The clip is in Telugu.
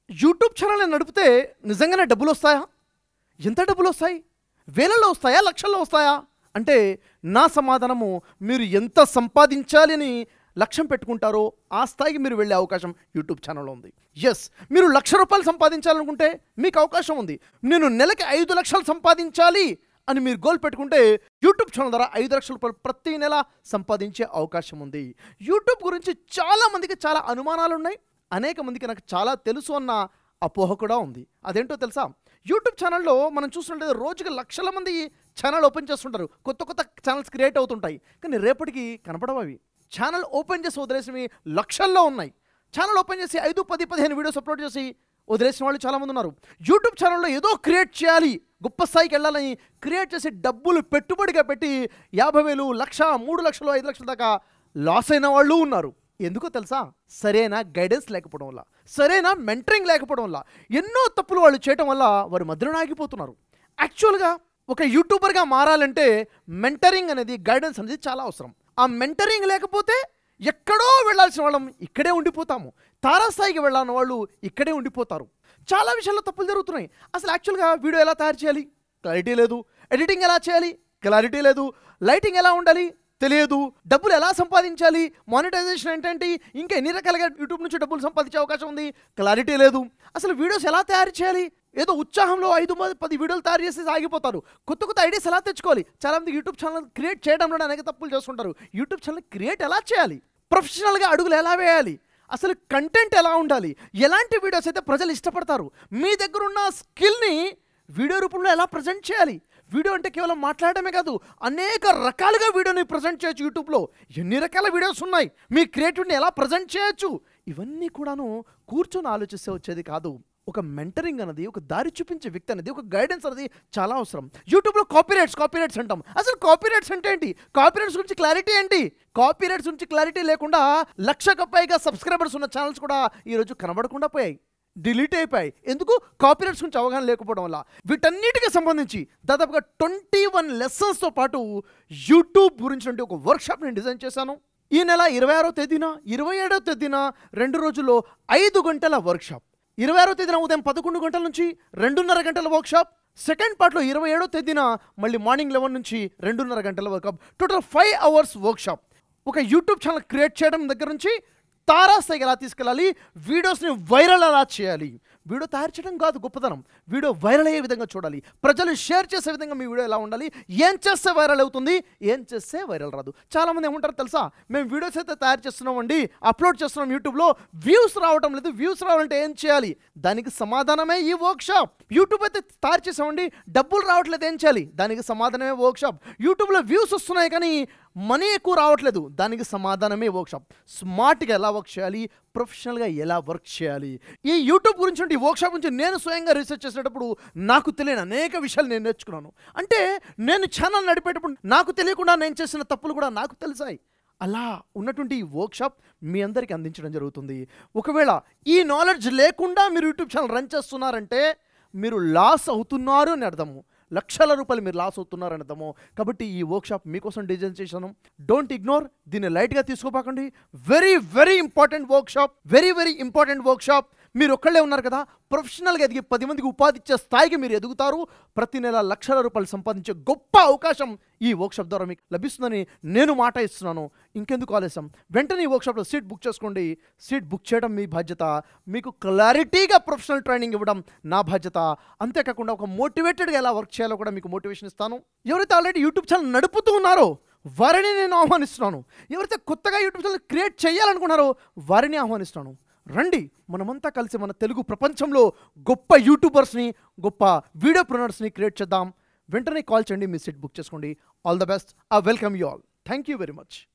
యూట్యూబ్ ఛానల్ నడిపితే నిజంగానే డబ్బులు వస్తాయా ఎంత డబ్బులు వస్తాయి వేలలో వస్తాయా లక్షల్లో వస్తాయా అంటే నా సమాధానము మీరు ఎంత సంపాదించాలి అని లక్ష్యం పెట్టుకుంటారో ఆ స్థాయికి మీరు వెళ్ళే అవకాశం యూట్యూబ్ ఛానల్లో ఉంది ఎస్ మీరు లక్ష రూపాయలు సంపాదించాలనుకుంటే మీకు అవకాశం ఉంది నేను నెలకి ఐదు లక్షలు సంపాదించాలి అని మీరు గోల్ పెట్టుకుంటే యూట్యూబ్ ఛానల్ ద్వారా ఐదు లక్షల రూపాయలు ప్రతి నెల సంపాదించే అవకాశం ఉంది యూట్యూబ్ గురించి చాలా మందికి చాలా అనుమానాలు ఉన్నాయి అనేక మందికి నాకు చాలా తెలుసు అన్న అపోహ కూడా ఉంది అదేంటో తెలుసా యూట్యూబ్ ఛానల్లో మనం చూస్తుంటే రోజుకి లక్షల మంది ఛానల్ ఓపెన్ చేస్తుంటారు కొత్త కొత్త ఛానల్స్ క్రియేట్ అవుతుంటాయి కానీ రేపటికి కనపడవు అవి ఛానల్ ఓపెన్ చేసి వదిలేసినవి లక్షల్లో ఉన్నాయి ఛానల్ ఓపెన్ చేసి ఐదు పది పదిహేను వీడియోస్ అప్లోడ్ చేసి వదిలేసిన వాళ్ళు చాలామంది ఉన్నారు యూట్యూబ్ ఛానల్లో ఏదో క్రియేట్ చేయాలి గొప్ప స్థాయికి వెళ్ళాలని క్రియేట్ చేసి డబ్బులు పెట్టుబడిగా పెట్టి యాభై వేలు లక్ష మూడు లక్షలు ఐదు లక్షల దాకా లాస్ అయిన వాళ్ళు ఉన్నారు ఎందుకో తెలుసా సరైన గైడెన్స్ లేకపోవడం వల్ల సరైన మెంటరింగ్ లేకపోవడం వల్ల ఎన్నో తప్పులు వాళ్ళు చేయడం వల్ల వారు మధ్యలో ఆగిపోతున్నారు యాక్చువల్గా ఒక యూట్యూబర్గా మారాలంటే మెంటరింగ్ అనేది గైడెన్స్ అనేది చాలా అవసరం ఆ మెంటరింగ్ లేకపోతే ఎక్కడో వెళ్ళాల్సిన వాళ్ళం ఇక్కడే ఉండిపోతాము తారాస్థాయికి వెళ్ళాలని వాళ్ళు ఇక్కడే ఉండిపోతారు చాలా విషయాల్లో తప్పులు జరుగుతున్నాయి అసలు యాక్చువల్గా వీడియో ఎలా తయారు చేయాలి క్లారిటీ లేదు ఎడిటింగ్ ఎలా చేయాలి క్లారిటీ లేదు లైటింగ్ ఎలా ఉండాలి తెలియదు డబ్బులు ఎలా సంపాదించాలి మానిటైజేషన్ ఏంటంటే ఇంకా ఎన్ని రకాలుగా యూట్యూబ్ నుంచి డబ్బులు సంపాదించే అవకాశం ఉంది క్లారిటీ లేదు అసలు వీడియోస్ ఎలా తయారు చేయాలి ఏదో ఉత్సాహంలో ఐదు మంది పది వీడియోలు తయారు చేసి ఆగిపోతారు కొత్త కొత్త ఐడియాస్ ఎలా తెచ్చుకోవాలి చాలా మంది యూట్యూబ్ ఛానల్ క్రియేట్ చేయడంలో అనేక తప్పులు చేస్తుంటారు యూట్యూబ్ ఛానల్ క్రియేట్ ఎలా చేయాలి ప్రొఫెషనల్గా అడుగులు ఎలా వేయాలి అసలు కంటెంట్ ఎలా ఉండాలి ఎలాంటి వీడియోస్ అయితే ప్రజలు ఇష్టపడతారు మీ దగ్గర ఉన్న స్కిల్ని వీడియో రూపంలో ఎలా ప్రజెంట్ చేయాలి వీడియో అంటే కేవలం మాట్లాడమే కాదు అనేక రకాలుగా వీడియోని ప్రజెంట్ చేయొచ్చు యూట్యూబ్లో ఎన్ని రకాల వీడియోస్ ఉన్నాయి మీ క్రియేటివ్ని ఎలా ప్రజెంట్ చేయొచ్చు ఇవన్నీ కూడాను కూర్చొని ఆలోచిస్తే వచ్చేది కాదు ఒక మెంటరింగ్ అనేది ఒక దారి చూపించే వ్యక్తి అనేది ఒక గైడెన్స్ అనేది చాలా అవసరం యూట్యూబ్లో కాపీరైట్స్ కాపీరైట్స్ అంటాం అసలు కాపీరైట్స్ అంటే ఏంటి కాపీరైట్స్ గురించి క్లారిటీ ఏంటి కాపీరైట్స్ గురించి క్లారిటీ లేకుండా లక్షకు పైగా సబ్స్క్రైబర్స్ ఉన్న ఛానల్స్ కూడా ఈరోజు కనబడకుండా పోయాయి డిలీట్ అయిపోయాయి ఎందుకు కాపీరైట్స్ గురించి అవగాహన లేకపోవడం వల్ల వీటన్నిటికి సంబంధించి దాదాపుగా ట్వంటీ వన్ లెసన్స్తో పాటు యూట్యూబ్ గురించి ఒక వర్క్షాప్ నేను డిజైన్ చేశాను ఈ నెల ఇరవై ఆరో తేదీన ఇరవై ఏడో తేదీన రెండు రోజుల్లో ఐదు గంటల వర్క్షాప్ ఇరవై ఆరో తేదీన ఉదయం పదకొండు గంటల నుంచి రెండున్నర గంటల వర్క్షాప్ సెకండ్ పార్ట్లో ఇరవై ఏడో తేదీన మళ్ళీ మార్నింగ్ లెవెన్ నుంచి రెండున్నర గంటల వర్కప్ టోటల్ ఫైవ్ అవర్స్ వర్క్షాప్ ఒక యూట్యూబ్ ఛానల్ క్రియేట్ చేయడం దగ్గర నుంచి తారాస్థాయికి ఎలా తీసుకెళ్ళాలి వీడియోస్ని వైరల్ ఎలా చేయాలి వీడియో తయారు చేయడం కాదు గొప్పతనం వీడియో వైరల్ అయ్యే విధంగా చూడాలి ప్రజలు షేర్ చేసే విధంగా మీ వీడియో ఎలా ఉండాలి ఏం చేస్తే వైరల్ అవుతుంది ఏం చేస్తే వైరల్ రాదు చాలామంది ఏమంటారు తెలుసా మేము వీడియోస్ అయితే తయారు చేస్తున్నామండి అప్లోడ్ చేస్తున్నాం యూట్యూబ్లో వ్యూస్ రావడం లేదు వ్యూస్ రావాలంటే ఏం చేయాలి దానికి సమాధానమే ఈ వర్క్షాప్ యూట్యూబ్ అయితే తయారు చేసామండి డబ్బులు రావట్లేదు ఏం చేయాలి దానికి సమాధానమే వర్క్షాప్ యూట్యూబ్లో వ్యూస్ వస్తున్నాయి కానీ మనీ ఎక్కువ రావట్లేదు దానికి సమాధానమే వర్క్షాప్ స్మార్ట్గా ఎలా వర్క్ చేయాలి ప్రొఫెషనల్గా ఎలా వర్క్ చేయాలి ఈ యూట్యూబ్ గురించి ఈ వర్క్షాప్ గురించి నేను స్వయంగా రీసెర్చ్ చేసేటప్పుడు నాకు తెలియని అనేక విషయాలు నేను నేర్చుకున్నాను అంటే నేను ఛానల్ నడిపేటప్పుడు నాకు తెలియకుండా నేను చేసిన తప్పులు కూడా నాకు తెలిసాయి అలా ఉన్నటువంటి ఈ వర్క్షాప్ మీ అందరికీ అందించడం జరుగుతుంది ఒకవేళ ఈ నాలెడ్జ్ లేకుండా మీరు యూట్యూబ్ ఛానల్ రన్ చేస్తున్నారంటే మీరు లాస్ అవుతున్నారు అని అర్థము లక్షల రూపాయలు మీరు లాస్ అవుతున్నారని అర్థము కాబట్టి ఈ వర్క్షాప్ మీకోసం డిజైన్ చేశాను డోంట్ ఇగ్నోర్ దీన్ని లైట్గా తీసుకోపాకండి very very important workshop very very important workshop మీరు ఒక్కళ్ళే ఉన్నారు కదా ప్రొఫెషనల్గా ఎదిగి పది మందికి ఉపాధి ఇచ్చే స్థాయికి మీరు ఎదుగుతారు ప్రతి నెల లక్షల రూపాయలు సంపాదించే గొప్ప అవకాశం ఈ వర్క్షాప్ ద్వారా మీకు లభిస్తుందని నేను మాట ఇస్తున్నాను ఇంకెందుకు ఆలస్యం వెంటనే ఈ వర్క్షాప్లో సీట్ బుక్ చేసుకోండి సీట్ బుక్ చేయడం మీ బాధ్యత మీకు క్లారిటీగా ప్రొఫెషనల్ ట్రైనింగ్ ఇవ్వడం నా బాధ్యత అంతేకాకుండా ఒక మోటివేటెడ్గా ఎలా వర్క్ చేయాలో కూడా మీకు మోటివేషన్ ఇస్తాను ఎవరైతే ఆల్రెడీ యూట్యూబ్ ఛానల్ నడుపుతూ ఉన్నారో వారిని నేను ఆహ్వానిస్తున్నాను ఎవరైతే కొత్తగా యూట్యూబ్ ఛానల్ క్రియేట్ చేయాలనుకున్నారో వారిని ఆహ్వానిస్తాను రండి మనమంతా కలిసి మన తెలుగు ప్రపంచంలో గొప్ప యూట్యూబర్స్ని గొప్ప వీడియో ప్రొనర్స్ని క్రియేట్ చేద్దాం వెంటనే కాల్ చేయండి మీ సీట్ బుక్ చేసుకోండి all the best I welcome you all thank you very much